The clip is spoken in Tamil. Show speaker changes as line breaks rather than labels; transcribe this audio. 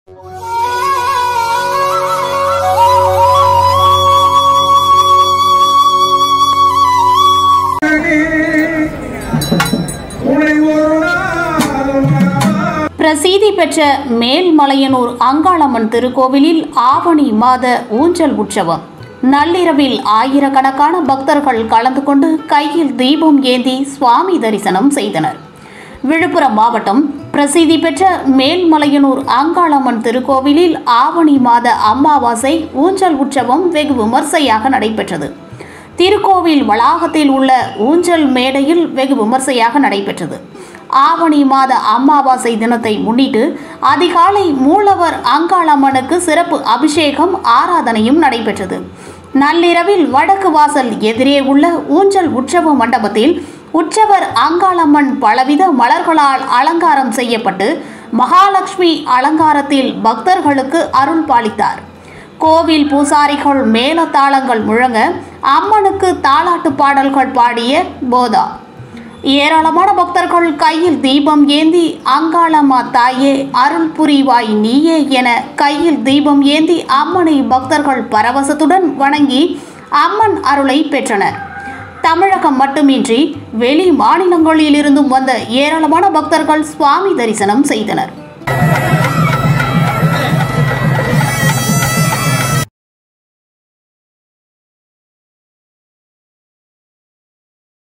உன்னை ஒரு நாளும் மறவாத
பிரசித்தி பெற்ற மேல்மலையனூர் அங்காளம்மன் திருக்கோவிலில் ஆவணி மாத ஊஞ்சல் உற்சவம் நள்ளிரவில் ஆயிரக்கணக்கான பக்தர்கள் கலந்து கொண்டு கையில் தீபம் ஏந்தி சுவாமி தரிசனம் செய்தனர் விழுப்புரம் மாவட்டம் பிரசித்தி பெற்ற மேல்மலையனூர் அங்காளம்மன் திருக்கோவிலில் ஆவணி மாத அமாவாசை ஊஞ்சல் உற்சவம் வெகு விமர்சையாக நடைபெற்றது திருக்கோவில் வளாகத்தில் உள்ள ஊஞ்சல் மேடையில் வெகு விமர்சையாக நடைபெற்றது ஆவணி மாத அமாவாசை தினத்தை முன்னிட்டு அதிகாலை மூலவர் அங்காளம்மனுக்கு சிறப்பு அபிஷேகம் ஆராதனையும் நடைபெற்றது நள்ளிரவில் வடக்கு வாசல் எதிரே உள்ள ஊஞ்சல் உற்சவ மண்டபத்தில் உற்சவர் அங்காளம்மன் பலவித மலர்களால் அலங்காரம் செய்யப்பட்டு மகாலட்சுமி அலங்காரத்தில் பக்தர்களுக்கு அருள் பாலித்தார் கோவில் பூசாரிகள் மேளதாளங்கள் முழங்க அம்மனுக்கு தாலாட்டு பாடல்கள் பாடிய போதா ஏராளமான பக்தர்கள் கையில் தீபம் ஏந்தி அங்காளம்மா தாயே அருள் புரிவாய் நீயே என கையில் தீபம் ஏந்தி அம்மனை பக்தர்கள் பரவசத்துடன் வணங்கி அம்மன் அருளை பெற்றனர் தமிழகம் மட்டுமின்றி வெளி மாநிலங்களிலிருந்தும் வந்த ஏராளமான பக்தர்கள் சுவாமி தரிசனம் செய்தனர்